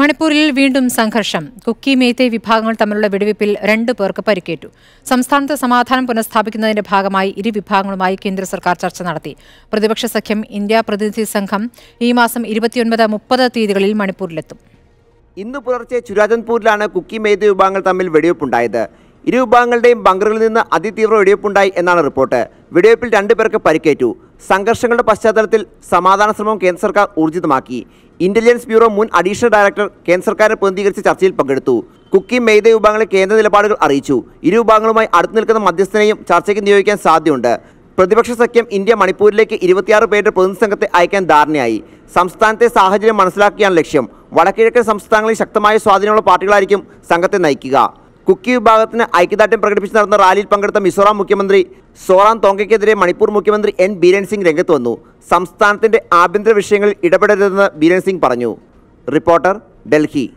മണിപ്പൂരിൽ വീണ്ടും സംഘർഷം കുക്കി മേത്തെ വിഭാഗങ്ങൾ തമ്മിലുള്ള വെടിവയ്പിൽ രണ്ടു പേർക്ക് പരിക്കേറ്റു സംസ്ഥാനത്ത് സമാധാനം പുനഃസ്ഥാപിക്കുന്നതിന്റെ ഭാഗമായി ഇരു വിഭാഗങ്ങളുമായി കേന്ദ്ര സർക്കാർ ചർച്ച നടത്തി പ്രതിപക്ഷ സഖ്യം ഇന്ത്യ പ്രതിനിധി സംഘം ഈ മാസം ഇരുപത്തിയൊൻപത് മുപ്പത് തീയതികളിൽ മണിപ്പൂരിലെത്തും ഇന്ന് പുലർച്ചെ ചുരാചന്ദ്പൂരിലാണ് കുക്കി മെയ്ത് വിഭാഗങ്ങൾ തമ്മിൽ വെടിവെപ്പുണ്ടായത് ഇരു വിഭാഗങ്ങളുടെയും ബങ്കറുകളിൽ നിന്ന് അതിതീവ്ര വെടിവെപ്പുണ്ടായി എന്നാണ് റിപ്പോർട്ട് വെടിവെപ്പിൽ രണ്ടുപേർക്ക് പരിക്കേറ്റു സംഘർഷങ്ങളുടെ പശ്ചാത്തലത്തിൽ സമാധാന ശ്രമം കേന്ദ്ര സർക്കാർ ഊർജിതമാക്കി ഇന്റലിജൻസ് ബ്യൂറോ മുൻ അഡീഷണൽ ഡയറക്ടർ കേന്ദ്ര സർക്കാരിനെ പ്രതിനിധീകരിച്ച ചർച്ചയിൽ പങ്കെടുത്തു കുക്കി മെയ്ത വിഭാഗങ്ങളെ കേന്ദ്ര നിലപാടുകൾ അറിയിച്ചു ഇരു വിഭാഗങ്ങളുമായി അടുത്തു നിൽക്കുന്ന മധ്യസ്ഥനെയും ചർച്ചയ്ക്ക് നിയോഗിക്കാൻ സാധ്യതയുണ്ട് പ്രതിപക്ഷ സഖ്യം ഇന്ത്യ മണിപ്പൂരിലേക്ക് ഇരുപത്തിയാറ് പേരുടെ പ്രതിനിധി സംഘത്തെ അയക്കാൻ ധാരണയായി സംസ്ഥാനത്തെ സാഹചര്യം മനസ്സിലാക്കിയാണ് ലക്ഷ്യം വടക്കിഴക്കൻ സംസ്ഥാനങ്ങളിൽ ശക്തമായ സ്വാധീനമുള്ള പാർട്ടികളായിരിക്കും സംഘത്തെ നയിക്കുക കുക്കി വിഭാഗത്തിന് ഐക്യദാർഢ്യം പ്രകടിപ്പിച്ച് നടന്ന റാലിയിൽ പങ്കെടുത്ത മിസോറാം മുഖ്യമന്ത്രി സോറാം തോങ്കയ്ക്കെതിരെ മണിപ്പൂർ മുഖ്യമന്ത്രി എൻ ബീരൻ സിംഗ് രംഗത്ത് വന്നു സംസ്ഥാനത്തിന്റെ ആഭ്യന്തര വിഷയങ്ങളിൽ ഇടപെടരുതെന്ന് ബീരൻ സിംഗ് പറഞ്ഞു റിപ്പോർട്ടർ ഡൽഹി